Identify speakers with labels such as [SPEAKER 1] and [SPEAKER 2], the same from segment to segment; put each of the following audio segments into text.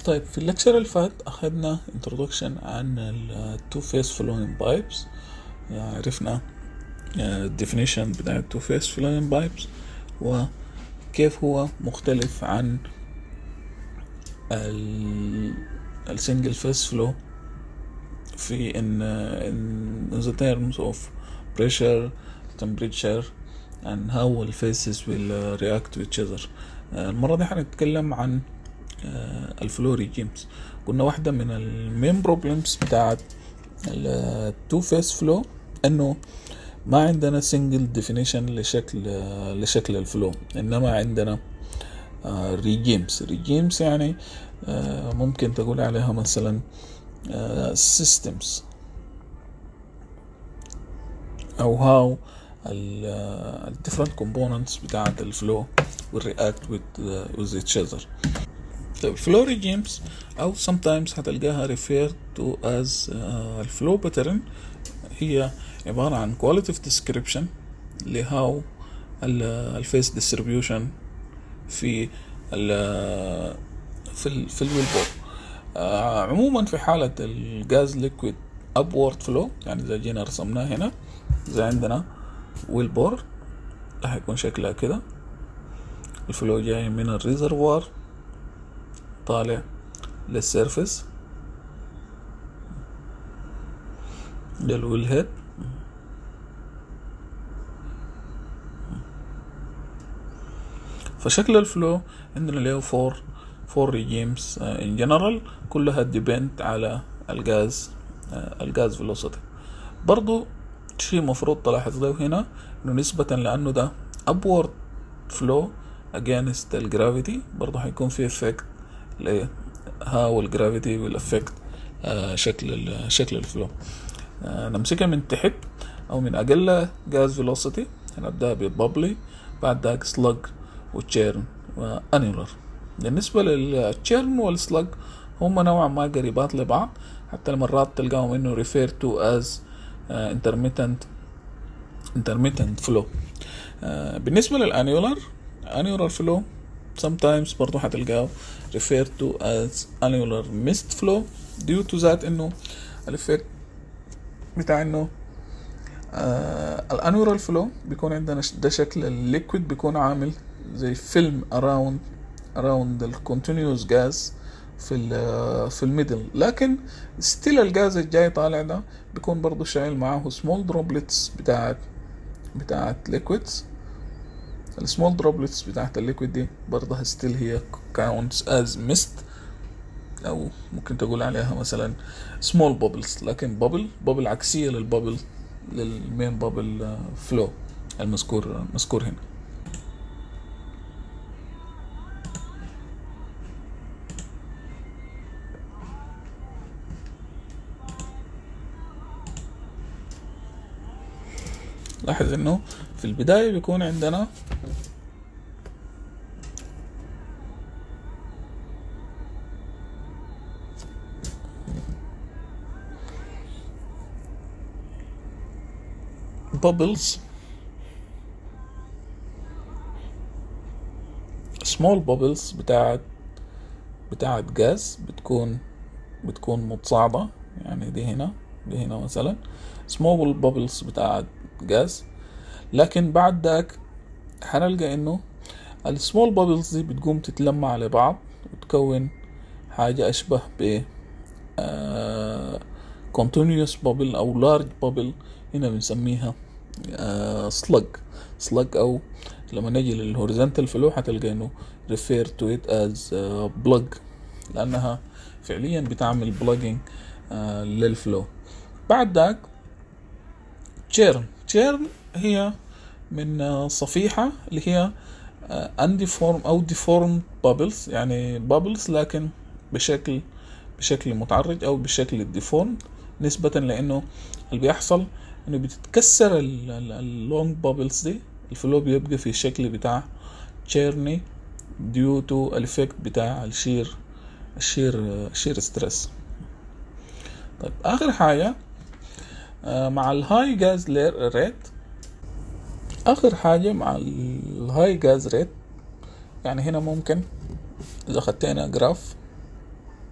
[SPEAKER 1] طيب في اللكشر اللي فات أخذنا introduction عن ال two phase flowing pipes يعني عرفنا الديفينيشن بتاع ال two phase flowing pipes وكيف هو مختلف عن ال السنجل phase flow في in, in the terms of pressure temperature and how the phases will react to each other المرة دي حنتكلم عن الفلو ريجيمز قلنا واحدة من المين بروبلمز بتاعت التو فيس فلو انه ما عندنا سنجل ديفينيشن لشكل لشكل الفلو انما عندنا ريجيمز ريجيمز يعني ممكن تقول عليها مثلا systems او how ال different components بتاعت الفلو will react with, uh, with each other طيب flow regimes أو sometimes هتلقاها referred to as uh, الفلو pattern هي عبارة عن qualitative description لهاو الفيس distribution في ال في ال في الويل بور آه عموما في حالة الجاز ليكويد upward flow يعني إذا جينا رسمناه هنا إذا عندنا ويل بور راح يكون شكلها كده الفلو جاي من الريزرفوار طالع للسيرفس للويل هيد فشكل الفلو عندنا له فور فور ريجيمز ان جنرال كلها ديبند على الغاز الغاز فيلوسيتي برضو شيء مفروض تلاحظ له هنا انه نسبة لانه ده upward flow against الجرافيتي برضه هيكون في effect هاو الجرافيتي will affect آه شكل شكل الفلو آه نمسكها من تحت او من اقل جاز فيلوسيتي هنبدا ببابلي بعد ذاك سلج وتشيرن وانيولر بالنسبه للتشيرن والسلج هم نوعا ما قريبات لبعض حتى المرات تلقاهم انه refer to as uh, intermittent intermittent flow uh, بالنسبة للانيولر annular flow sometimes برضو هتلقاه referred to as annular mist flow due to that انه الافكت بتاع انه آه الانورال فلو بيكون عندنا ده شكل الليكويد بيكون عامل زي فيلم around around the continuous gas في ال في الميدل لكن ستيل الجاز الجاي طالع ده بيكون برضو شايل معاه سمول دروبلتس بتاعت بتاعت ليكويدز السمول دروبلتس بتاعت الليكويد دي برضها ستيل هي counts as mist او ممكن تقول عليها مثلا سمول بابلز لكن بابل بابل عكسية للبابل للمين بابل فلو المذكور المذكور هنا لاحظ انه في البداية بيكون عندنا bubbles small bubbles بتاعت بتاعت جاز بتكون بتكون متصاعدة يعني دي هنا دي هنا مثلا small bubbles بتاعت جاز لكن بعد ذاك هنلقى انه السمول بابلز دي بتقوم تتلمع على بعض وتكون حاجة أشبه ب continuous bubble أو large bubble هنا بنسميها سلج سلج أو لما نجي للهوريزونتال فلو هتلقى انه refer to it as plug لأنها فعليا بتعمل بلجنج للفلو بعد ذاك تشيرن تشيرن هي من صفيحة اللي هي انديفورم او ديفورم بابلز يعني بابلز لكن بشكل بشكل متعرج او بشكل ديفورم نسبة لانه اللي بيحصل انه بتتكسر اللونج بابلز دي الفلو بيبقى في الشكل بتاع تشيرني ديو تو الافكت بتاع الشير الشير الشير ستريس طيب اخر حاجة مع الهاي جاز ريت اخر حاجة مع الهاي جاز ريت يعني هنا ممكن اذا خدتنا جراف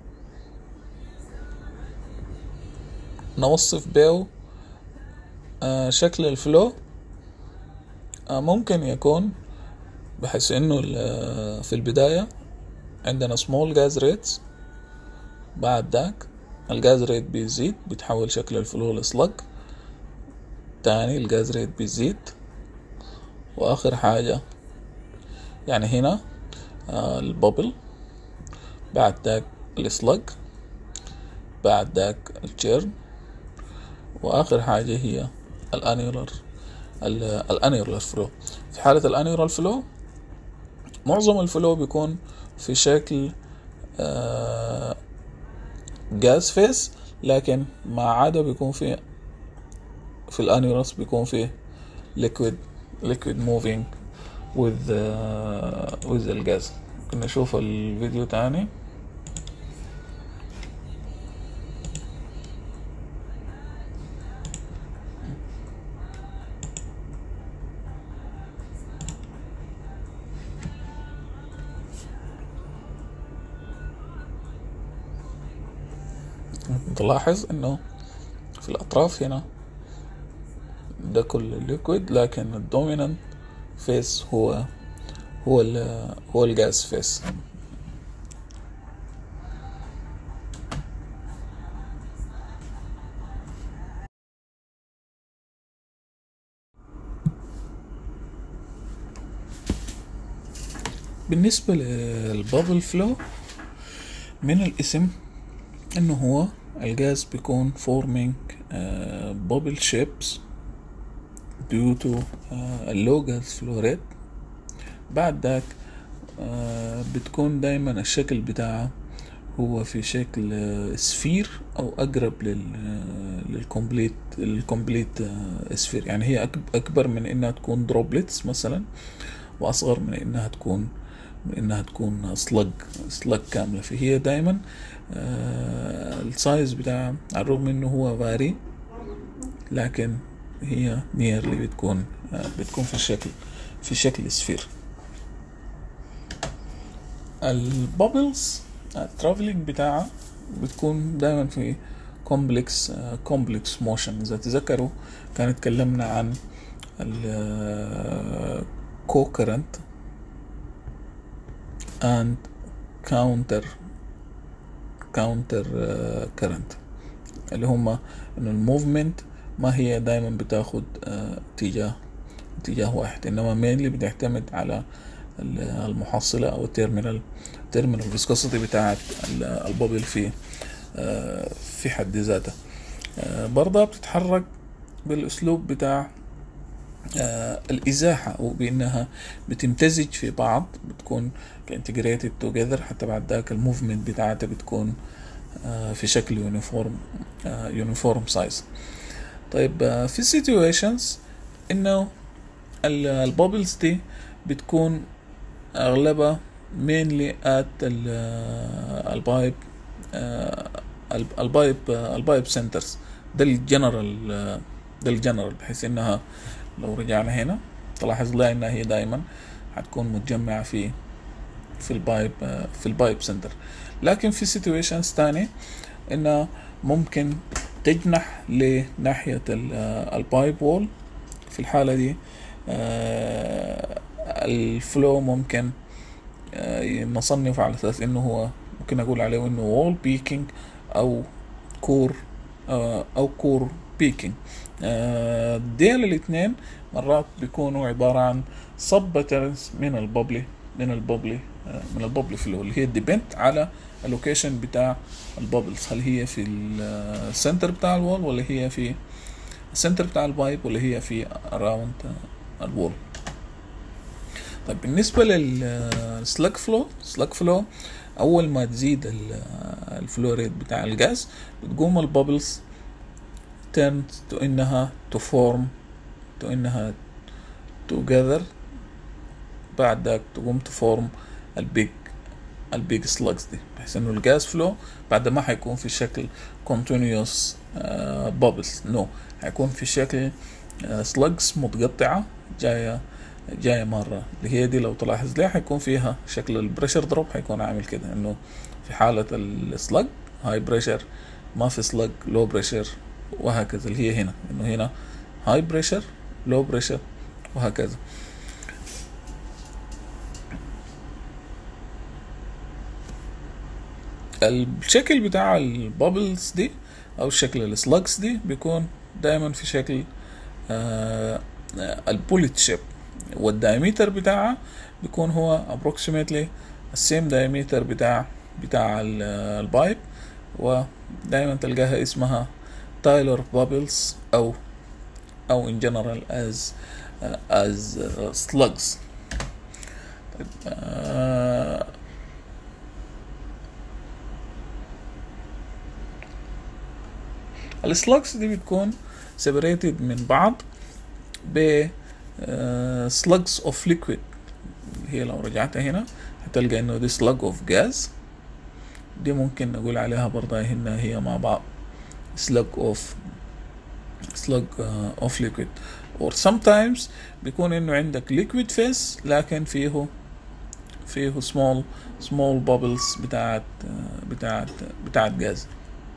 [SPEAKER 1] نوصف بيه آه شكل الفلو آه ممكن يكون بحيث انه في البداية عندنا small gas rates بعد ذاك الجاز ريت بيزيد بيتحول شكل الفلو لسلج تاني الجاز ريت بيزيد واخر حاجة يعني هنا آه البابل بعد ذاك السلج بعد ذاك الجيرن واخر حاجة هي الانيولر الانيولر فلو في حالة الانيولر فلو معظم الفلو بيكون في شكل آه جاز فيس لكن مع عادة بيكون في في الانيولس بيكون في liquid liquid moving with uh, with الجاز ممكن نشوف الفيديو تاني تلاحظ انه في الاطراف هنا ده كله ليكويد لكن الدومينانت فيس هو هو ال هو الجاز فيس بالنسبة للبابل فلو من الاسم انه هو الجاز بيكون forming uh, bubble shapes due to uh, low gas flow rate بعد ذاك uh, بتكون دايما الشكل بتاعها هو في شكل سفير او اقرب لل للكومبليت الكومبليت سفير يعني هي اكبر من انها تكون دروبلتس مثلا واصغر من انها تكون من انها تكون سلج سلج كامله فهي دايما آه السايز بتاعها على الرغم انه هو فاري لكن هي نيرلي بتكون آه بتكون في الشكل في شكل سفير البابلز الترافلينج بتاعها بتكون دايما في كومبلكس كومبلكس موشن اذا تذكروا كان اتكلمنا عن الكوكرنت and counter counter uh, current اللي هما انه الموفمنت ما هي دايما بتاخد uh, اتجاه اتجاه واحد انما مينلي بتعتمد على المحصلة او التيرمينال تيرمينال فيسكوسيتي بتاعت البابل في uh, في حد ذاتها برضها بتتحرك بالاسلوب بتاع آه الإزاحة أو بأنها بتمتزج في بعض بتكون كانتجريتد توجذر حتى بعد ذاك الموفمنت بتاعتها بتكون آه في شكل يونيفورم آه يونيفورم سايز طيب آه في سيتويشنز إنه البابلز دي بتكون أغلبها mainly at البايب البايب البايب سنترز ده الجنرال ده الجنرال بحيث انها لو رجعنا هنا تلاحظ لا انها هي دائما حتكون متجمعة في في البايب في البايب سنتر لكن في سيتويشنز تانية انها ممكن تجنح لناحية البايب وول في الحالة دي الفلو ممكن نصنف على اساس انه هو ممكن اقول عليه انه وول بيكينج او كور او كور بيكينج ديل الاثنين مرات بيكونوا عبارة عن سب باترنز من الببلي من الببلي من الببلي فلو اللي هي ديبنت على اللوكيشن بتاع البابلز هل هي في السنتر بتاع الوول ولا هي في السنتر بتاع البايب ولا هي في اراوند الوول طيب بالنسبة للسلاك فلو سلاك فلو أول ما تزيد الفلو ريت بتاع الغاز بتقوم البابلز tend to إنها to form to إنها together بعد ذاك تقوم تفورم البيج البيج سلاجز دي بحيث انه الجاز فلو بعد ما حيكون في شكل continuous بابلز uh, نو no. حيكون في شكل سلاجز uh, متقطعة جاية جاية مرة اللي هي دي لو تلاحظ ليه حيكون فيها شكل البريشر دروب حيكون عامل كده انه في حالة السلج هاي بريشر ما في سلج لو بريشر وهكذا اللي هي هنا انه هنا هاي بريشر لو بريشر وهكذا الشكل بتاع البابلز دي او شكل السلاجز دي بيكون دايما في شكل آه البوليت شيب والدايمتر بتاعها بيكون هو approximately السيم دايمتر بتاع بتاع البايب ودايما تلقاها اسمها تايلر بابلز او او in general as uh, as uh, slugs طيب uh, السلاجز دي بتكون separated من بعض ب slugs of liquid هي لو رجعت هنا هتلقى انه دي slug of gas دي ممكن نقول عليها برضه هنا هي مع بعض slug of slug uh, of liquid or sometimes بيكون انه عندك liquid phase لكن فيه فيه small small bubbles بتاعت بتاعت بتاعت جاز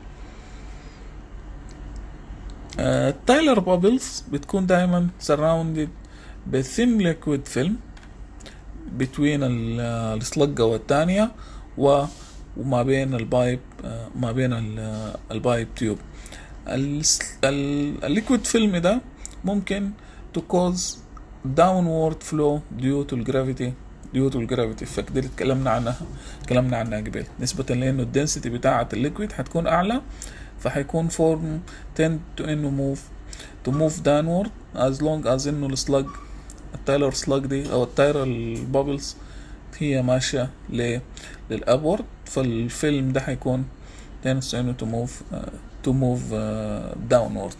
[SPEAKER 1] التايلر بابلز بتكون دائما surrounded بثين liquid film between السلقة والتانية و وما بين البايب ما بين البايب تيوب الليكويد فيلم ده ممكن to cause downward flow due to gravity due to gravity فكده اتكلمنا عنها اتكلمنا عنها قبل نسبة لانه الدنسيتي بتاعة الليكويد حتكون اعلى فحيكون فورم tend to انه move to move downward as long as انه السلج التايلر سلاج دي او التايلر البابلز هي ماشية ل للابورد فالفيلم ده حيكون tends انه to move uh, to move uh, downward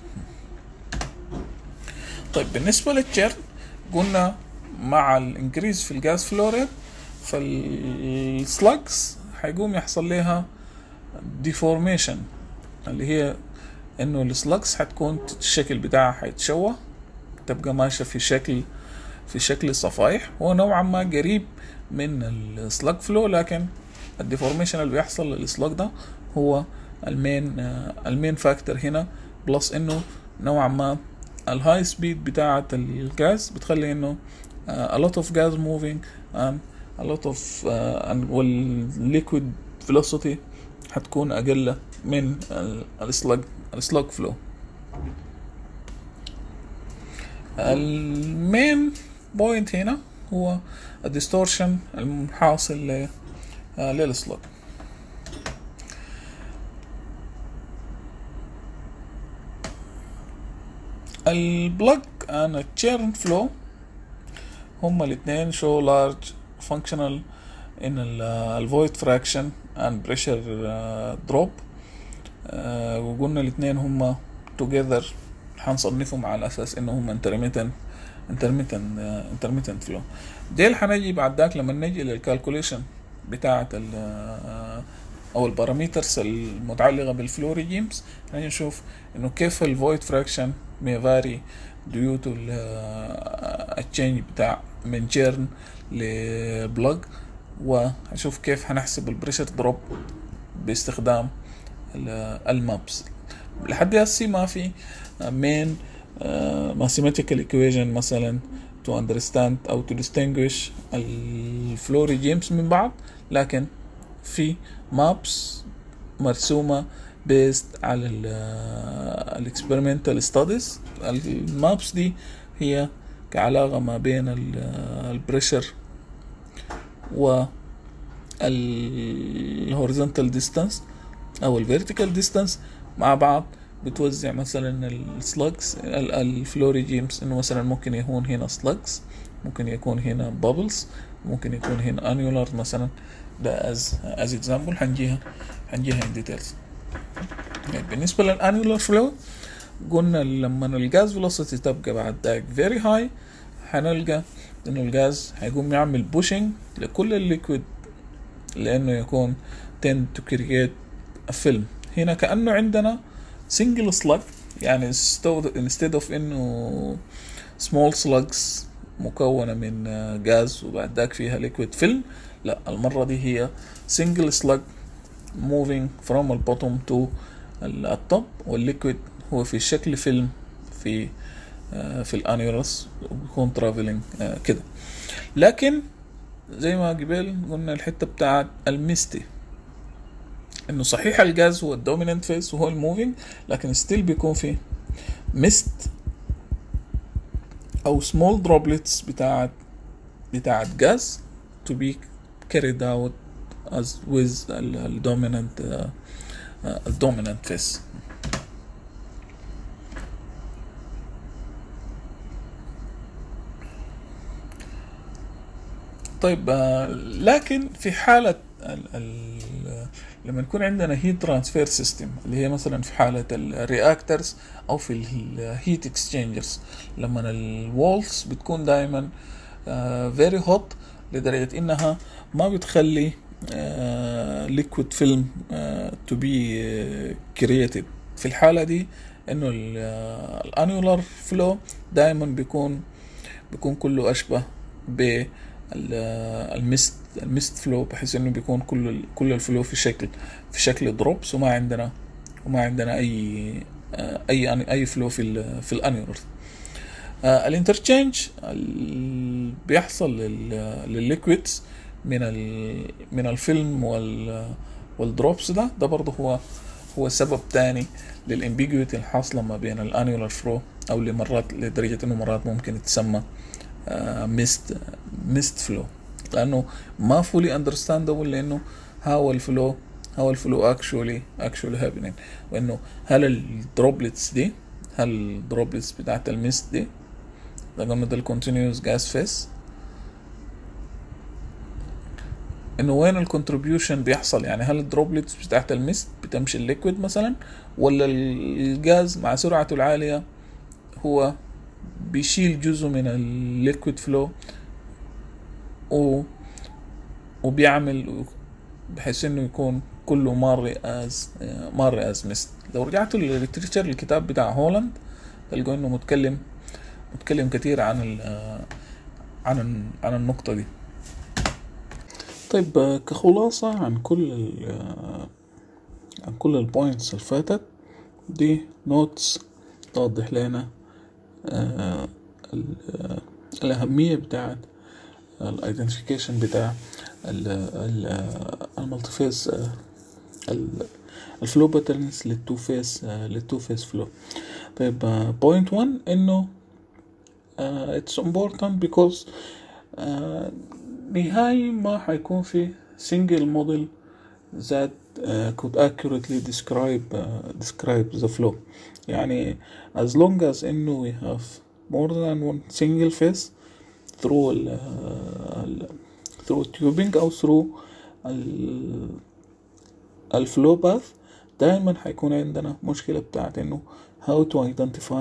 [SPEAKER 1] طيب بالنسبة للتشيرن قلنا مع الانكريز في الجاز فلوريد فالسلاجز حيقوم يحصل لها ديفورميشن اللي هي انه السلاجز حتكون الشكل بتاعها حيتشوه تبقى ماشية في شكل في شكل صفايح هو نوعا ما قريب من السلاج فلو لكن الديفورميشن اللي بيحصل للسلاج ده هو المين المين فاكتور هنا بلس انه نوعا ما الهاي سبيد بتاعة الجاز بتخلي انه uh, a lot of gas moving and a lot of uh, and والليكويد velocity حتكون اقل من السلاج السلاج فلو المين بوينت هنا هو الديستورشن الحاصل للسلاج البلج and التشيرن فلو هما الاثنين show large functional in الفويد fraction and pressure uh, drop uh, وقلنا الاثنين هما together حنصنفهم على اساس انهم intermittent intermittent uh, intermittent flow ديل حنجي بعد ذاك لما نجي للكالكوليشن بتاعة ال او البارامترز المتعلقة بالفلو ريجيمز نجي نشوف انه كيف الفويد فراكشن may vary due to التشينج بتاع من جيرن لبلج وهشوف كيف هنحسب البريشر دروب باستخدام المابس لحد هسي ما في مين mathematical equation مثلا to understand او to distinguish الفلو ريجيمز من بعض لكن في مابس مرسومه based على الاكسبيرمنتال ستاديز المابس دي هي كعلاقة ما بين البريشر و الهوريزونتال ديستانس او الفيرتيكال ديستانس مع بعض بتوزع مثلا السلاجز الفلو ريجيمز انه مثلا ممكن يكون هنا سلاجز ممكن يكون هنا بابلز ممكن يكون هنا انيولار مثلا ده از از اكزامبل حنجيها حنجيها ان ديتيلز يعني بالنسبه للانيولار فلو قلنا لما الجاز فيلوسيتي تبقى بعد ذاك فيري هاي حنلقى انه الجاز هيقوم يعمل بوشنج لكل الليكويد لانه يكون tend to create a film هنا كانه عندنا single slug يعني instead of انه small slugs مكونة من جاز وبعد ذاك فيها liquid film لا المرة دي هي single slug moving from the bottom to التوب والليكويد هو في شكل فيلم في آه، في الانيولس وبيكون ترافلينج كده لكن زي ما قبل قلنا الحته بتاعت الميستي انه صحيح الجاز هو الدوميننت فيس وهو الموفينج لكن ستيل بيكون في ميست او سمول دروبلتس بتاعت بتاعت جاز to be carried out as with ال dominant uh, uh, dominant phase طيب آه، لكن في حالة ال ال لما يكون عندنا هيت ترانسفير سيستم اللي هي مثلا في حالة الرياكترز أو في الهيت اكسشينجرز لما الوولز بتكون دائما فيري هوت لدرجة إنها ما بتخلي ليكويد فيلم تو بي كرييتد في الحالة دي إنه الانيولار فلو دائما بيكون بيكون كله أشبه ب المست المست فلو بحيث انه بيكون كل كل الفلو في شكل في شكل دروبس وما عندنا وما عندنا اي اي اي فلو في ال في الانيولر الانترتشينج بيحصل للليكويدز من ال من الفيلم وال والدروبس ده ده برضه هو هو سبب تاني للامبيجويتي الحاصله ما بين الانيولار فلو او لمرات لدرجه انه مرات ممكن يتسمى ميست ميست فلو لانه ما فولي اندرستاندبل لانه هاو الفلو هاو الفلو اكشولي اكشولي هابينين وانه هل الدروبلتس دي هل الدروبلتس بتاعت الميست دي ده قلنا ده الكونتينيوس جاس فيس انه وين الكونتريبيوشن بيحصل يعني هل الدروبلتس بتاعت الميست بتمشي الليكويد مثلا ولا الجاز مع سرعته العاليه هو بيشيل جزء من الليكويد فلو و وبيعمل بحيث انه يكون كله مار از مار از مست لو رجعتوا للليتريتشر الكتاب بتاع هولاند تلقوا انه متكلم متكلم كتير عن ال عن عن النقطة دي طيب كخلاصة عن كل ال عن كل البوينتس اللي فاتت دي نوتس توضح لنا آه الأهمية بتاعت الايدنتيفيكيشن بتاع المالتي فيس الفلو باترنز للتو فيس للتو فيس فلو طيب بوينت 1 انه اتس امبورتانت بيكوز نهاية ما حيكون في single model that uh, could accurately describe uh, describe the flow يعني as long as انه we have more than one single phase through ال ال through tubing او through ال الفلو باث دائما حيكون عندنا مشكلة بتاعت انه how to identify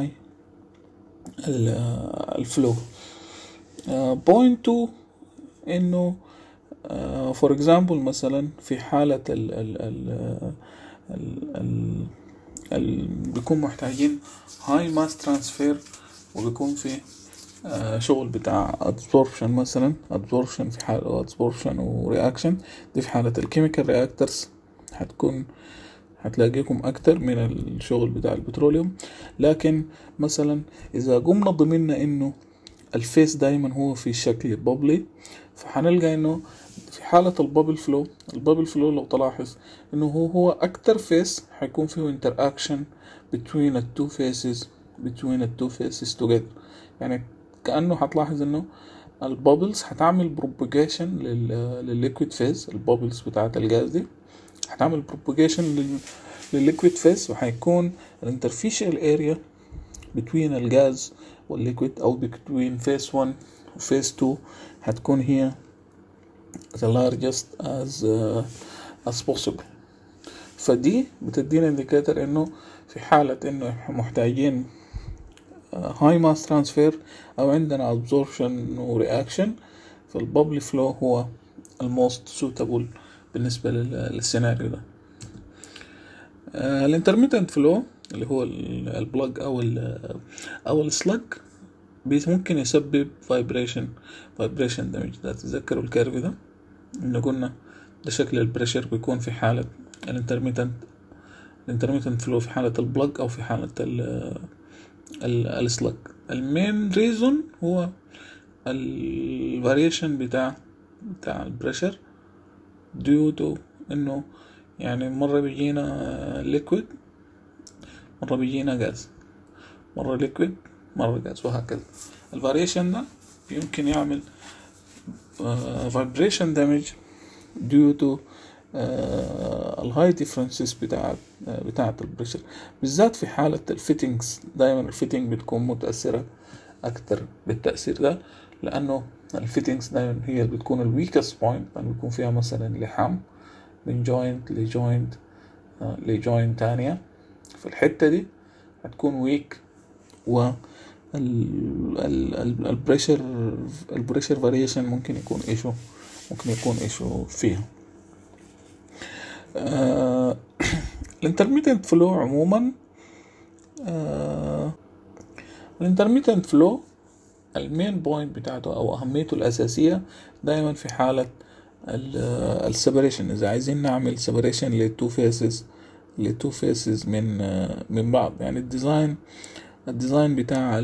[SPEAKER 1] الفلو بوينت تو انه فور اكزامبل مثلا في حالة ال ال ال ال ال بيكون محتاجين هاي ماس ترانسفير وبيكون في آه شغل بتاع absorption مثلا absorption في حالة absorption ورياكشن دي في حالة الكيميكال رياكترز هتكون هتلاقيكم أكتر من الشغل بتاع البتروليوم لكن مثلا إذا قمنا ضمننا إنه الفيس دايما هو في شكل بابلي فحنلقى إنه في حالة البابل فلو البابل فلو لو تلاحظ إنه هو هو أكتر فيس حيكون فيه interaction between the two faces between the two faces together يعني كأنه هتلاحظ إنه البابلز هتعمل بروباجيشن للليكويد فيز البابلز بتاعت الجاز دي هتعمل بروباجيشن للليكويد فيز وهيكون الانترفيشال اريا between الجاز والليكويد او between phase 1 و phase 2 هتكون هي the largest as uh, as possible فدي بتدينا indicator انه في حالة انه محتاجين هاي ماس ترانسفير او عندنا absorption ورياكشن فالبابلي فلو هو الموست suitable بالنسبة للسيناريو ده الانترميتنت فلو اللي هو البلاج او ال او السلج ممكن يسبب فايبريشن فايبريشن دامج ده تتذكروا الكيرف ده انه قلنا ده شكل البريشر بيكون في حالة الانترميتنت الانترميتنت فلو في حالة البلج أو في حالة السلج المين ريزون هو الفاريشن بتاع بتاع البريشر ديو تو انه يعني مرة بيجينا ليكويد مرة بيجينا غاز مرة ليكويد مرة غاز وهكذا الفاريشن ده يمكن يعمل فايبريشن دامج ديو تو الهاي ديفرنسز بتاعت بتاعت البريشر بالذات في حالة الفيتنجز دايما الفيتنج بتكون متأثرة أكتر بالتأثير ده لأنه الفيتنجز دايما هي اللي بتكون الويكست بوينت لأنه بيكون فيها مثلا لحام من جوينت لجوينت لجوينت تانية في الحتة دي هتكون ويك و البريشر البريشر فاريشن ممكن يكون ايشو ممكن يكون ايشو فيها الانترميتنت فلو عموما الانترميتنت فلو المين بوينت بتاعته او اهميته الاساسيه دايما في حاله السيبريشن اذا عايزين نعمل سيبريشن للتو فيسز للتو فيسز من من بعض يعني الديزاين الديزاين بتاع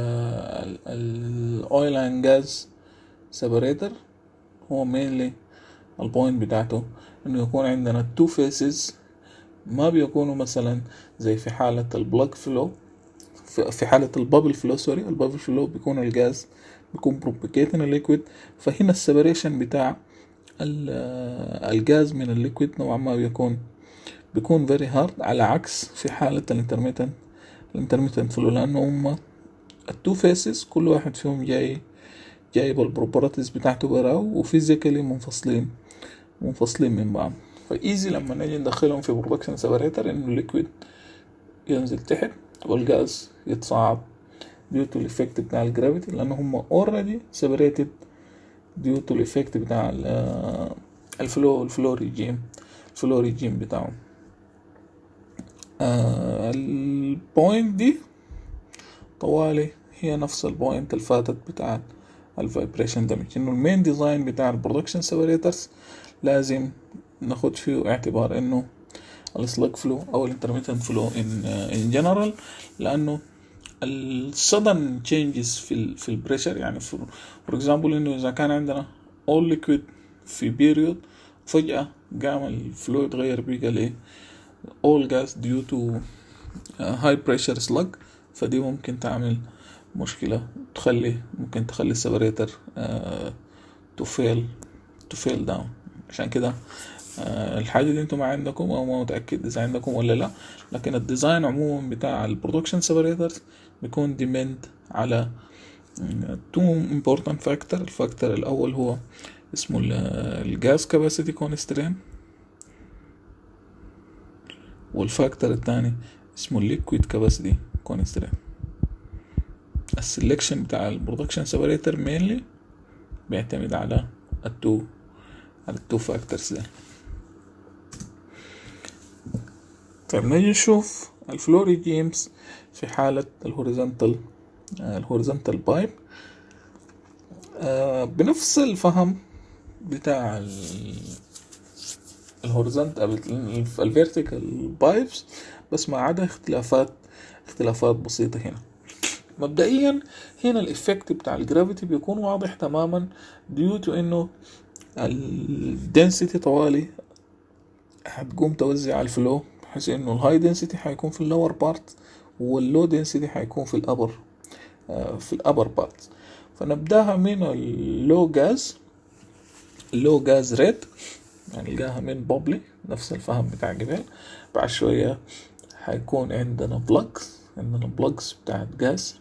[SPEAKER 1] الاويل اند جاز سيبريتر هو مينلي البوينت بتاعته انه يكون عندنا تو فيسز ما بيكونوا مثلا زي في حالة البلاك فلو في حالة البابل فلو سوري البابل فلو بيكون الجاز بيكون بروبيكيتن الليكويد فهنا السيبريشن بتاع الجاز من الليكويد نوعا ما بيكون بيكون فيري هارد على عكس في حالة الانترميتنت الانترميتنت فلو لأنه هما التو فيسز كل واحد فيهم جاي جايب البروبرتيز بتاعته براو وفيزيكالي منفصلين منفصلين من بعض فايزي لما نجي ندخلهم في برودكشن سيبريتر انه الليكويد ينزل تحت والغاز يتصاعد due to الافكت بتاع الجرافيتي لان هم اوريدي سيبريتد due to الافكت بتاع الفلو الفلو ريجيم الفلو ريجيم بتاعهم آه البوينت دي طوالي هي نفس البوينت اللي فاتت بتاعت الفايبريشن دامج انه المين ديزاين بتاع البرودكشن سيبريترز لازم ناخد فيه اعتبار انه السلج فلو او الانترميتنت فلو ان ان جنرال لانه السدن تشينجز في ال في البريشر يعني فور اكزامبل انه اذا كان عندنا اول ليكويد في بيريود فجأة قام الفلو يتغير بقى ل all gas due to high pressure slug فدي ممكن تعمل مشكلة تخلي ممكن تخلي السبريتر تو فيل تو فيل داون عشان كده آه الحاجة دي انتم ما عندكم او ما متأكد اذا عندكم ولا لا لكن الديزاين عموما بتاع البرودكشن سيبريترز بيكون ديمند على تو امبورتنت فاكتور الفاكتور الاول هو اسمه الجاز كاباسيتي كونسترين والفاكتور الثاني اسمه الليكويد كاباسيتي كونسترين السلكشن بتاع البرودكشن سيبريتر مينلي بيعتمد على التو على التو فاكتورز ده طيب نجي نشوف الفلو ريجيمز في حالة الهوريزونتال الهوريزونتال بايب بنفس الفهم بتاع الهوريزونت الفيرتيكال بايبس بس ما عدا اختلافات اختلافات بسيطة هنا مبدئيا هنا الافكت بتاع الجرافيتي بيكون واضح تماما ديو تو انه الدنسيتي طوالي هتقوم توزع الفلو بحيث انه الهاي دنسيتي هيكون في اللور بارت واللو دنسيتي هيكون في الابر في الابر بارت فنبداها من اللو جاز اللو جاز ريت يعني نلقاها من بوبلي نفس الفهم بتاع قبل بعد شوية هيكون عندنا بلجز عندنا بلجز بتاعت جاز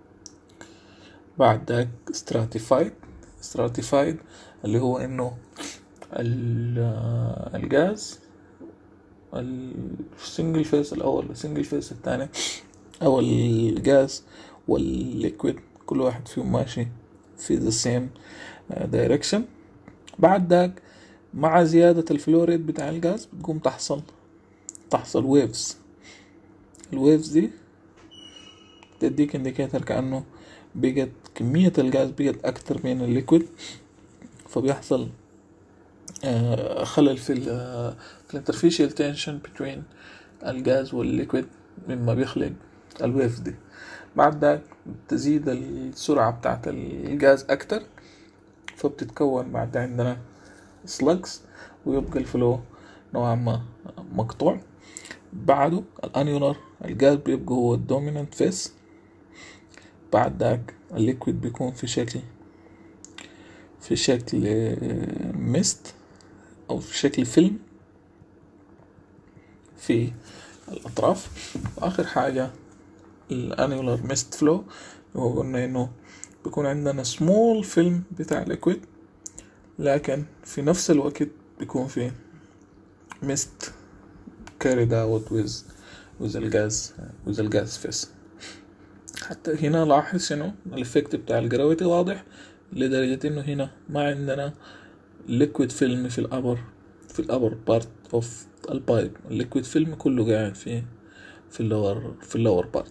[SPEAKER 1] بعد ذاك stratified stratified اللي هو انه الجاز السنجل فيس الاول السنجل فيس الثاني او الجاز والليكويد كل واحد فيهم ماشي في ذا سيم دايركشن بعد ذاك مع زيادة الفلوريد بتاع الجاز بتقوم تحصل تحصل ويفز الويفز دي تديك انديكيتر كأنه بقت كمية الغاز بقت أكتر من الليكويد فبيحصل خلل في ال في الانترفيشال تنشن between الغاز والليكويد مما بيخلق الويف دي بعد ذاك تزيد السرعة بتاعت الغاز أكتر فبتتكون بعد عندنا سلكس ويبقى الفلو نوعا ما مقطوع بعده الانيولار الغاز بيبقى هو الدومينانت فيس بعد ذاك الليكويد بيكون في شكل في شكل ميست او في شكل فيلم في الاطراف واخر حاجة الانيولار ميست فلو هو قلنا انه بيكون عندنا سمول فيلم بتاع ليكويد لكن في نفس الوقت بيكون في mist carried out with with الغاز with الغاز فيس حتى هنا لاحظ انه الافكت بتاع الجرافيتي واضح لدرجة انه هنا ما عندنا liquid فيلم في الابر في الابر بارت اوف البايب الليكويد فيلم كله قاعد في في اللور في اللور بارت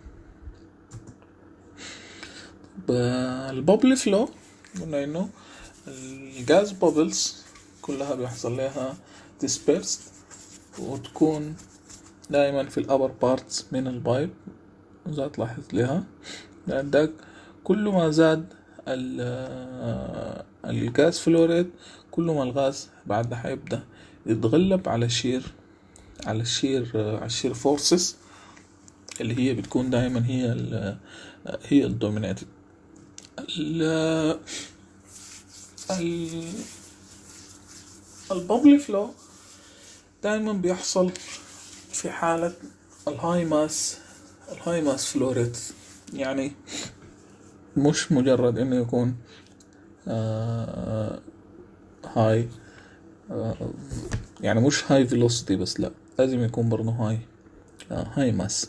[SPEAKER 1] البابل فلو قلنا انه الجاز بابلز كلها بيحصل لها dispersed وتكون دائما في الأبر بارتس من البايب إذا تلاحظ لها عندك كل ما زاد الغاز فلوريد كل ما الغاز بعد حيبدأ يتغلب على الشير على الشير على الشير فورسز اللي هي بتكون دائما هي ال هي الدومينيتد البابلي فلو دائما بيحصل في حالة الهاي ماس الهاي ماس فلوريت يعني مش مجرد انه يكون آه هاي آه يعني مش هاي فيلوسيتي بس لا لازم يكون برضه هاي آه هاي ماس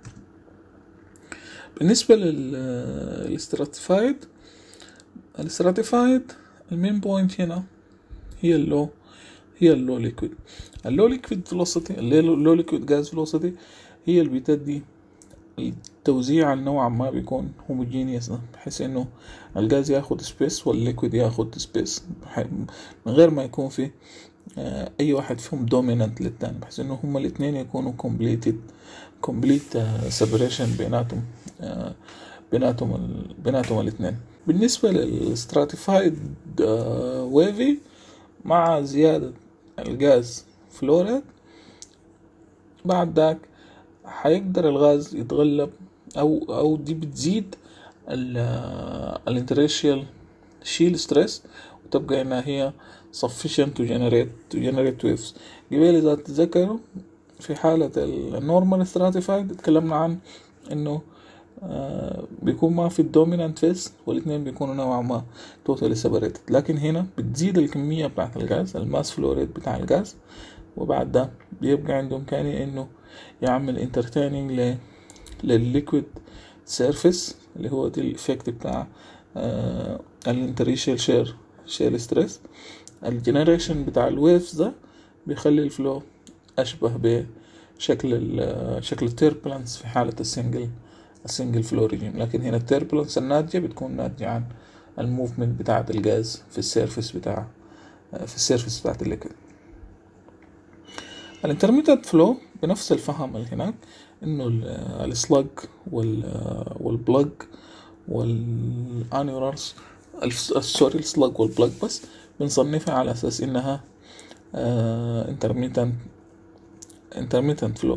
[SPEAKER 1] بالنسبة للستراتيفايد الستراتيفايد المين بوينت هنا هي اللو هي اللو ليكويد اللو ليكويد فيلوسيتي اللو ليكويد جاز فيلوسيتي هي اللي بتدي التوزيع نوعا ما بيكون هوموجينيوس بحيث انه الغاز ياخد سبيس والليكويد ياخد سبيس من غير ما يكون في اي واحد فيهم دومينانت للتاني بحيث انه هما الاثنين يكونوا كومبليتد كومبليت سيبريشن بيناتهم بيناتهم بيناتهم الاثنين بالنسبة للستراتيفايد ويفي مع زيادة الغاز فلوريد بعد ذاك حيقدر الغاز يتغلب او او دي بتزيد الانتريشيال شيل ستريس وتبقى انها هي sufficient to generate to generate waves قبل اذا تتذكروا في حالة النورمال ستراتيفايد اتكلمنا عن انه آه بيكون ما في الدومينانت فيس والاثنين بيكونوا نوعا ما توتالي سيبريتد لكن هنا بتزيد الكمية بتاعت الغاز الماس فلوريد بتاع الغاز وبعد ده بيبقى عنده إمكانية إنه يعمل انترتيننج ل للليكويد سيرفيس اللي هو دي الإفكت بتاع آه الانتريشيال شير شير ستريس الجنريشن بتاع الويفز ده بيخلي الفلو أشبه بشكل شكل التيربلنس في حالة السنجل السنجل فلو ريجيم لكن هنا التيربلنس الناتجة بتكون ناتجة عن الموفمنت بتاعة الغاز في السيرفس بتاع في السيرفس بتاعة الليكويد الانترميتنت فلو بنفس الفهم اللي هناك انه السلج والبلج والانيورالز سوري السلج والبلج بس بنصنفها على اساس انها انترميتنت انترميتنت فلو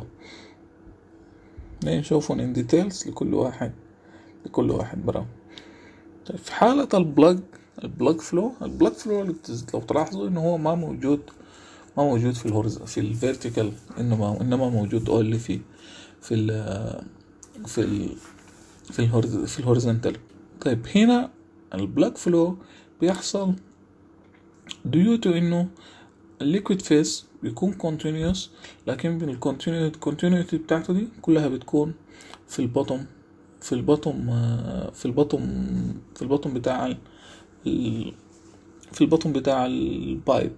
[SPEAKER 1] نشوفهم ان ديتيلز لكل واحد لكل واحد برا طيب في حالة البلج البلج فلو البلج فلو لو تلاحظوا انه هو ما موجود ما موجود في الهورز في الفيرتيكال انما انما موجود اونلي في في ال في ال في الهورز في الهوريزونتال طيب هنا البلاك فلو بيحصل due to انه الليكويد فيس بيكون continuous لكن الكونتينيوتي بتاعته دي كلها بتكون في البطن في البطن في البطن في البطن بتاع ال في البطن بتاع البايب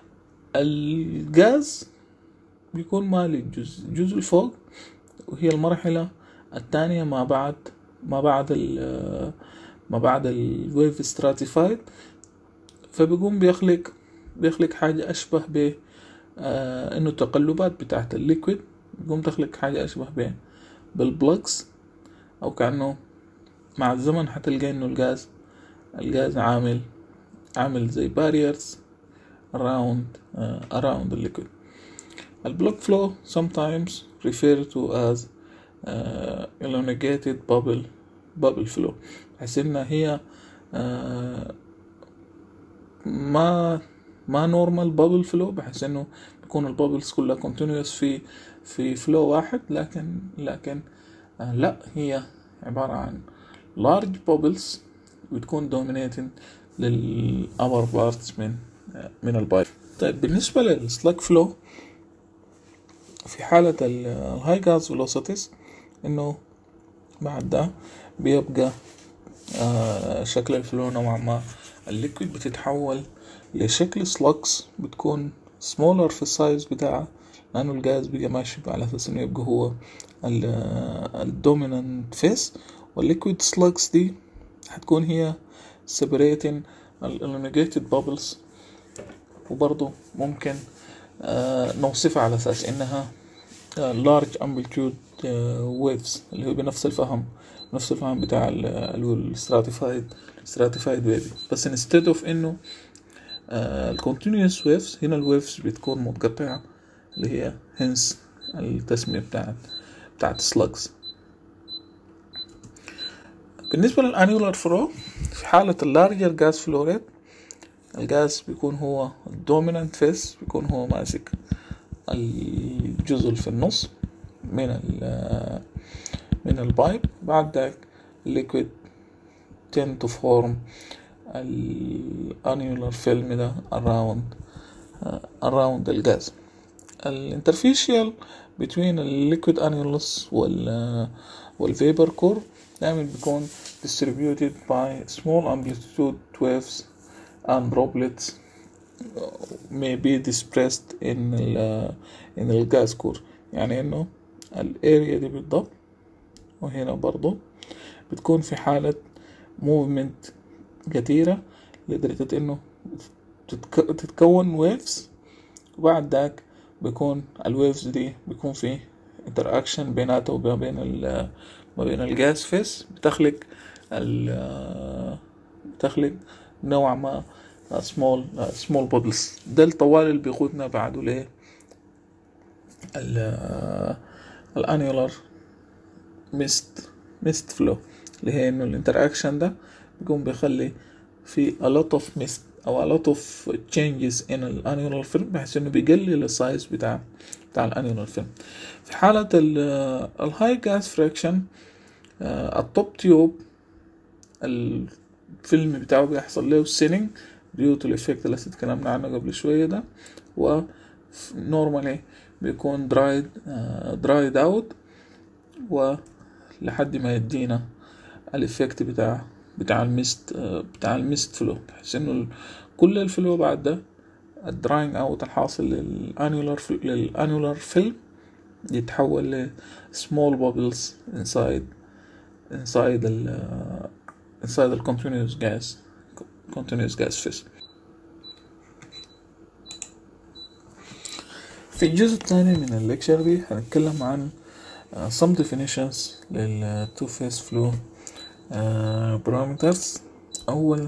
[SPEAKER 1] الغاز بيكون مالي الجزء الجزء الفوق وهي المرحلة الثانية ما بعد ما بعد ال ما بعد الويف ستراتيفايد فبيقوم بيخلق بيخلق حاجة أشبه ب آه إنه التقلبات بتاعت الليكويد بتقوم تخلق حاجة أشبه بين بالبلكس أو كأنه مع الزمن حتلقى إنه الغاز الغاز عامل عامل زي barriers around uh, around the liquid البلوك flow sometimes referred to as uh, elongated bubble bubble flow بحيث إنها هي uh, ما ما نورمال بابل فلو بحيث انه بيكون البابلز كلها كونتينوس في في فلو واحد لكن لكن آه لا هي عبارة عن large bubbles بتكون dominating للأبر بارتس من آه من البايب طيب بالنسبة للسلاك فلو في حالة الهاي جاز فيلوسيتيز انه بعد ده بيبقى آه شكل الفلو نوعا ما الليكويد بتتحول لشكل سلوكس بتكون سمولر في السايز بتاعها لأنه الجاز بيبقى ماشي على أساس إنه يبقى هو الدومينانت فيس والليكويد سلوكس دي هتكون هي separating الالونيجيتد بابلز وبرضه ممكن آه نوصفها على أساس إنها large amplitude waves اللي هو بنفس الفهم نفس الفهم بتاع الستراتيفايد stratified wave بس instead of انه الكونتينوس ويفز هنا الويفز بتكون متقطعة اللي هي هنس التسمية بتاعت بتاعت سلاجز بالنسبة للانيولار فلو في حالة اللارجر جاز فلو ريت الجاز بيكون هو الدومينانت فيس بيكون هو ماسك الجزء اللي في النص من ال من البايب بعد ذاك الليكويد tend to form الانيولار فيلم ده around uh, around الجاز الانترفيشيال between الليكويد annulus وال والفيبر كور دايما بيكون distributed by small amplitude waves and droplets may be dispersed in ال in الجاز كور يعني انه الاريا دي بالضبط وهنا برضو بتكون في حالة موفمنت كتيرة لدرجة انه تتكون ويفز وبعد ذاك بيكون الويفز دي بيكون في انتراكشن بيناتها وما بين ال ما بين الجاز فيس بتخلق ال بتخلق نوع ما سمول سمول بابلز ده الطوال اللي بيقودنا بعده ل الانيولار ميست ميست فلو اللي هي انه الانتراكشن ده بيقوم بيخلي في a lot of mist او a lot of changes in الانيولار فيلم بحيث انه بيقلل السايز بتاع بتاع الانيولار فيلم في حالة الهاي جاز فريكشن التوب تيوب الفيلم بتاعه بيحصل له سيننج ديو تو الافكت اللي اتكلمنا عنه قبل شوية ده و نورمالي بيكون درايد درايد اوت ولحد ما يدينا الافكت بتاع بتاع الميست بتاع الميست فلو بحيث انه كل الفلو بعد ده الدراينج اوت الحاصل للانيولار للانيولار فيلم يتحول ل small bubbles inside inside ال inside the continuous gas continuous gas phase في الجزء الثاني من الليكشر دي هنتكلم عن some definitions لل two phase flow parameters أول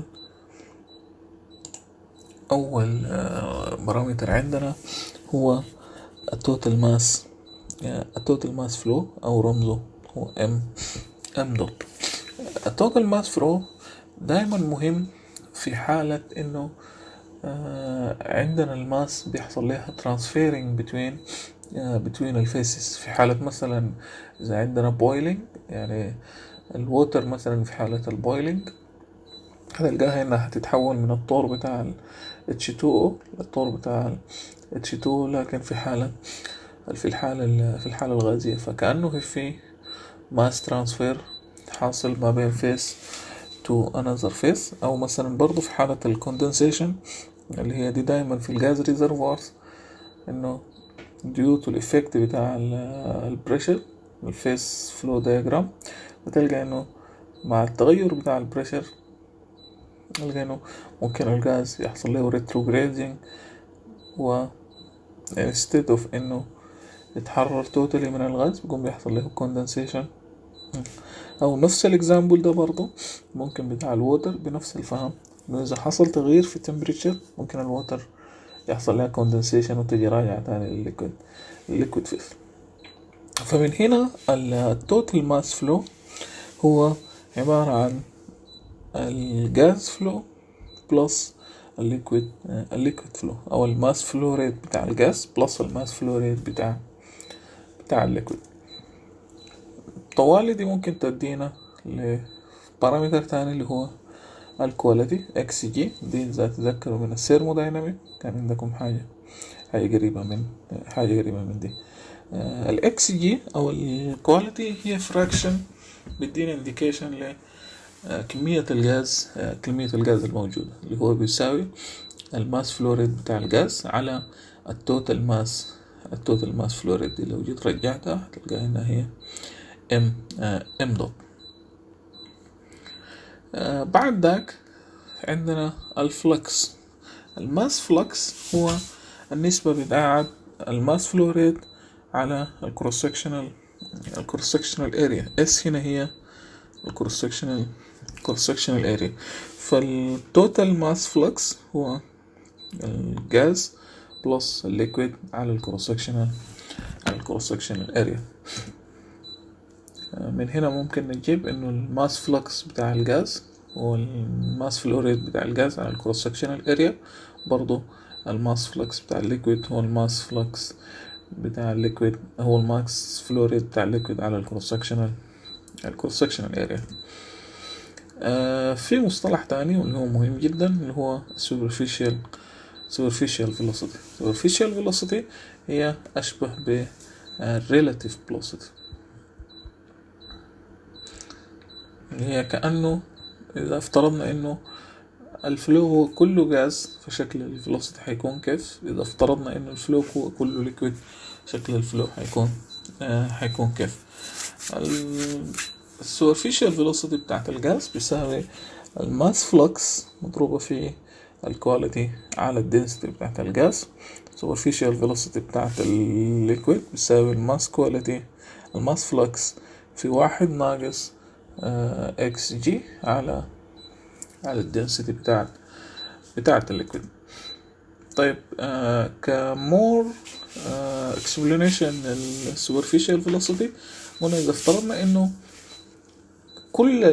[SPEAKER 1] أول بارامتر عندنا هو التوتال ماس التوتال ماس فلو أو رمزه هو ام ام دوت التوتال ماس فلو دايما مهم في حالة إنه عندنا الماس بيحصل لها transferring between between الفيسز في حالة مثلا إذا عندنا boiling يعني الووتر مثلا في حالة البويلينج هتلقاها انها هتتحول من الطور بتاع ال H2O للطور ال H2O لكن في حالة في الحالة في الحالة الغازية فكأنه في ماس ترانسفير حاصل ما بين فيس تو another فيس أو مثلا برضو في حالة الكوندنسيشن اللي هي دي دايما في الجاز ريزرفوارز انه ديو تو الافكت بتاع البريشر الفيس فلو دياجرام بتلقى انه مع التغير بتاع البريشر تلقى انه ممكن الغاز يحصل له ريتروجريدنج و instead of انه يتحرر توتالي من الغاز بيقوم بيحصل له كوندنسيشن او نفس الاكزامبل ده برضه ممكن بتاع الووتر بنفس الفهم انه اذا حصل تغيير في التمبريتشر ممكن الووتر يحصل لها كوندنسيشن وتجي راجعة تاني للليكويد الليكويد فيس فمن هنا التوتال ماس فلو هو عبارة عن الجاز فلو بلس الليكويد الليكويد فلو او الماس فلو ريت بتاع الجاز بلس الماس فلو ريت بتاع بتاع الليكويد طوالي دي ممكن تدينا لبارامتر تاني اللي هو الكواليتي اكس جي دي اذا تذكروا من السيرمودايناميك كان عندكم حاجة حاجة قريبة من حاجة قريبة من دي الاكس جي او الكواليتي هي فراكشن بيدينا انديكيشن ل كمية الغاز كمية الغاز الموجودة اللي هو بيساوي الماس فلوريد بتاع الغاز على التوتال ماس التوتال ماس فلوريد دي لو جيت رجعتها هتلقاها هنا هي ام ام دوت بعد ذاك عندنا الفلكس الماس فلكس هو النسبة بتاعت الماس فلوريد على الكروس سكشنال الكروس سكشنال اريا اس هنا هي الكروس سكشنال الكروس سكشنال اريا فالتوتال ماس فلكس هو الجاز بلس الليكويد على الكروس سكشنال على الكروس سكشنال اريا من هنا ممكن نجيب انه الماس فلكس بتاع الجاز هو الماس فلوريد بتاع الجاز على الكروس سكشنال اريا برضو الماس فلكس بتاع الليكويد هو الماس فلكس بتاع الليكويد هو الماس فلوريد بتاع الليكويد على الكروس سكشنال الكروس سكشنال اريا في مصطلح تاني واللي هو مهم جدا اللي هو superficial superficial velocity superficial velocity هي أشبه ب relative velocity هي كأنه إذا افترضنا إنه الفلو هو كله غاز فشكل الفلوسيتي هيكون كيف إذا افترضنا إنه الفلو هو كله ليكويد شكل الفلو هيكون آه هيكون كيف السوبرفيشال فيلوسيتي بتاعت الغاز بيساوي الماس فلكس مضروبة في الكواليتي على الدنسيتي بتاعت الغاز سوبرفيشال فيلوسيتي بتاعت الليكويد بيساوي الماس كواليتي الماس فلكس في واحد ناقص اكس جي على على الدنسيتي بتاعت بتاعت الليكويد طيب آه كمور اكسبلانيشن السوبرفيشال فيلوسيتي قلنا اذا افترضنا انه كل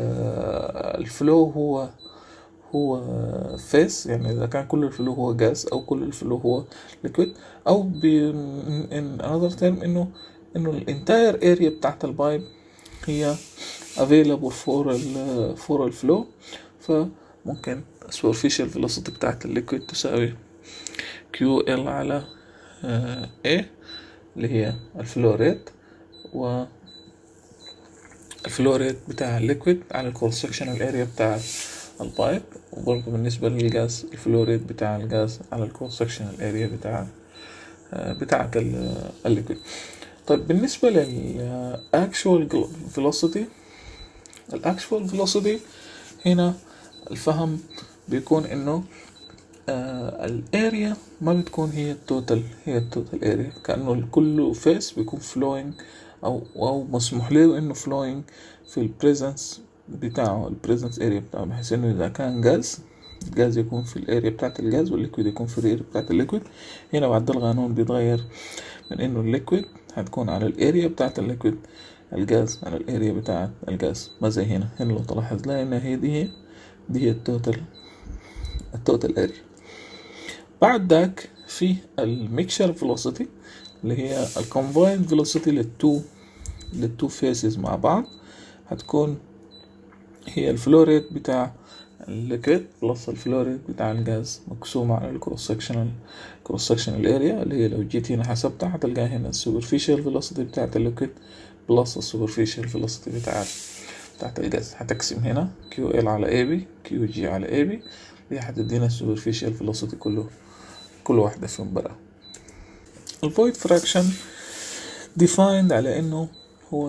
[SPEAKER 1] الفلو هو هو فيس يعني اذا كان كل الفلو هو جاز او كل الفلو هو ليكويد او ب in another term انه انه الانتاير اريا بتاعت البايب هي available for ال for الفلو فممكن superficial velocity بتاعت الليكويد تساوي QL على A اللي هي الفلو ريت و الفلو ريت بتاع الليكويد على الكروس سكشنال اريا بتاع البايب وبرضه بالنسبة للغاز الفلو ريت بتاع الغاز على الكروس سكشنال اريا بتاع بتاعة الليكويد طيب بالنسبة للأكشوال velocity الأكشوال velocity هنا الفهم بيكون إنه آه الاريا ما بتكون هي التوتال هي التوتال اريا كأنه كل فيس بيكون فلوينج أو أو مسموح له إنه فلوينج في البريزنس بتاعه البريزنس اريا بتاعه بحيث إنه إذا كان غاز الغاز يكون في الاريا بتاعت الغاز والليكويد يكون في الاريا بتاعت الليكويد هنا بعد القانون بيتغير من إنه الليكويد هتكون على الاريا بتاعت الليكويد الغاز على الاريا بتاعت الغاز ما زي هنا هنا لو تلاحظ لا ان هي دي هي دي هي التوتال التوتال اريا بعد ذاك في الميكشر فيلوسيتي اللي هي الكومبايند فيلوسيتي للتو للتو فيسز مع بعض هتكون هي الفلو ريت بتاع الليكويد بلس الفلو ريت بتاع الغاز مقسومة على الكروس سكشنال كروس سكشنال اريا اللي هي لو جيت هنا حسبتها هتلقاها هنا السوبرفيشال فيلوسيتي بتاعت الليكويد بلس السوبرفيشال فيلوسيتي بتاعت بتاعت الغاز هتقسم هنا كيو ال على اي بي كيو جي على اي بي دي هتدينا السوبرفيشال فيلوسيتي كله كل واحدة فيهم برا الفويد فراكشن defined على انه هو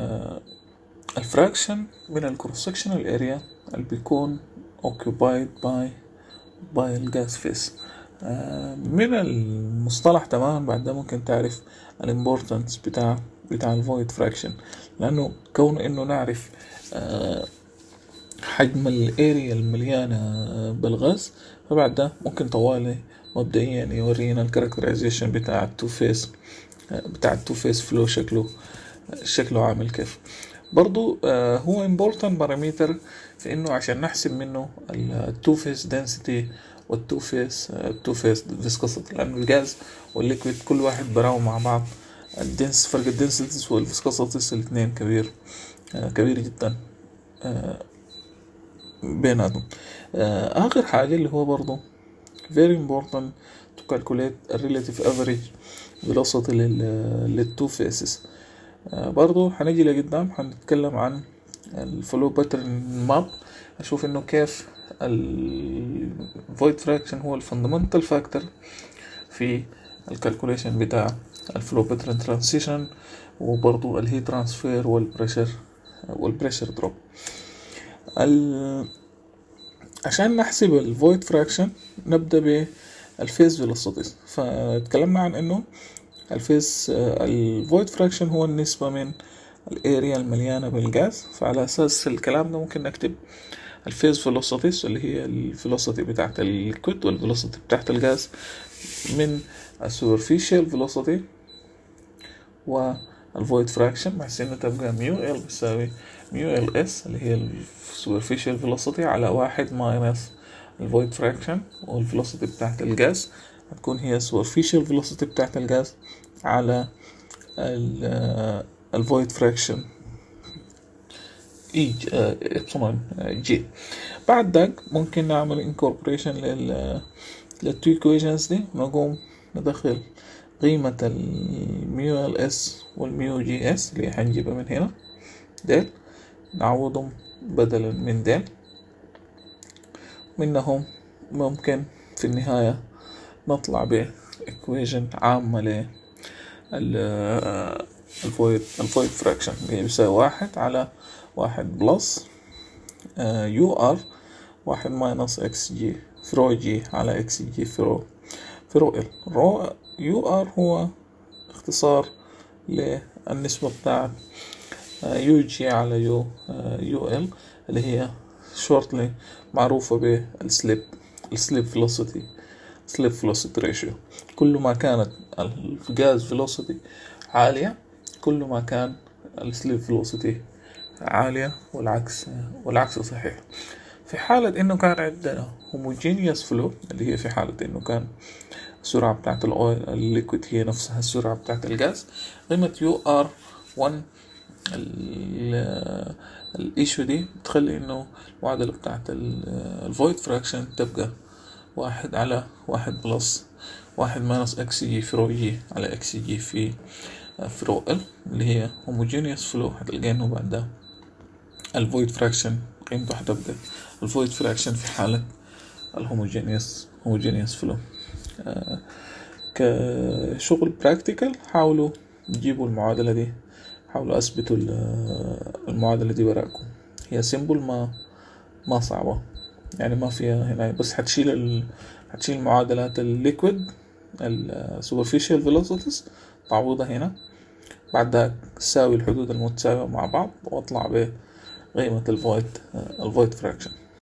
[SPEAKER 1] الفراكشن من الكروس سكشنال اريا اللي بيكون occupied by by الجاز فيس آه، من المصطلح تماما بعد ده ممكن تعرف الامبورتنس بتاع بتاع الفويد فراكشن لانه كون انه نعرف آه، حجم الاريا المليانة بالغاز فبعد ده ممكن طوالي مبدئيا يورينا الكاركترايزيشن بتاع التو فيس بتاع التو فيس فلو شكله شكله عامل كيف برضو آه، هو important بارامتر في انه عشان نحسب منه التو فيس density والتو فيس التو فيس viscosity لانه الجاز والليكويد كل واحد براو مع بعض الدنس فرق الدنسيتيز والفيسكوسيتيز الاثنين كبير آه، كبير جدا آه، بيناتهم اخر حاجة اللي هو برضو very important to calculate a relative average velocity للتو فيسز برضو هنجي لقدام هنتكلم عن الفلو باترن ماب اشوف انه كيف الفويد فراكشن هو الفندمنتال فاكتور في الكالكوليشن بتاع الفلو باترن ترانسيشن وبرضو الهيت ترانسفير والبريشر والبريشر دروب عشان نحسب الفويد فراكشن نبدا بالفيز فيلوسيتيز فتكلمنا عن انه الفيز الفويد فراكشن هو النسبة من الاريا المليانة بالغاز فعلى اساس الكلام ده ممكن نكتب الفيز فيلوسيتيز اللي هي الفيلوسيتي بتاعت الليكويد والفيلوسيتي بتاعت الغاز من السوبرفيشال فيلوسيتي والفويد فراكشن بحيث انه تبقى ميو ال بتساوي ميو ال اس اللي هي السوبرفيشال فيلوسيتي على واحد ماينس الفويد فراكشن والفيلوسيتي بتاعت الغاز هتكون هي superficial velocity بتاعت الغاز على الفويد فراكشن اي ابسلون جي بعد ذاك ممكن نعمل انكوربوريشن لل للتو equations دي ونقوم ندخل قيمة الميو ال اس والميو جي اس اللي هنجيبها من هنا ديل نعوضهم بدلا من ديل منهم ممكن في النهاية نطلع بإكويجن عامة ل الفويد الفويد فراكشن اللي بيساوي واحد على واحد بلس يو ار واحد ماينس اكس جي فرو جي على اكس جي فرو فرو ال رو يو ار هو اختصار للنسبة بتاعت يو جي على يو يو ال اللي هي شورتلي معروفة بالسليب السليب فيلوسيتي سليب فيلوسيتي ريشيو كل ما كانت الغاز فيلوسيتي عالية كل ما كان السليب فيلوسيتي عالية والعكس والعكس صحيح في حالة انه كان عندنا homogeneous فلو اللي هي في حالة انه كان السرعة بتاعت الاويل الليكويد هي نفسها السرعة بتاعت الغاز قيمة يو ار 1 الايشو دي بتخلي انه المعادلة بتاعت الفويد فراكشن تبقى واحد على واحد بلس واحد ماينس اكس جي في رو جي على اكس جي في في رو ال اللي هي homogeneous فلو هتلقى انه بعد ده الفويد فراكشن قيمته هتبقى الفويد فراكشن في حالة الهوموجينيوس homogeneous فلو آه كشغل براكتيكال حاولوا تجيبوا المعادلة دي حاولوا اثبتوا المعادلة دي وراكم هي سيمبل ما ما صعبة يعني ما فيها هنا بس هتشيل ال... هتشيل معادلات الليكويد السوبرفيشال فيلوسيتيز تعوضها هنا بعد ذاك تساوي الحدود المتساوية مع بعض واطلع بقيمة الفويد الفويد فراكشن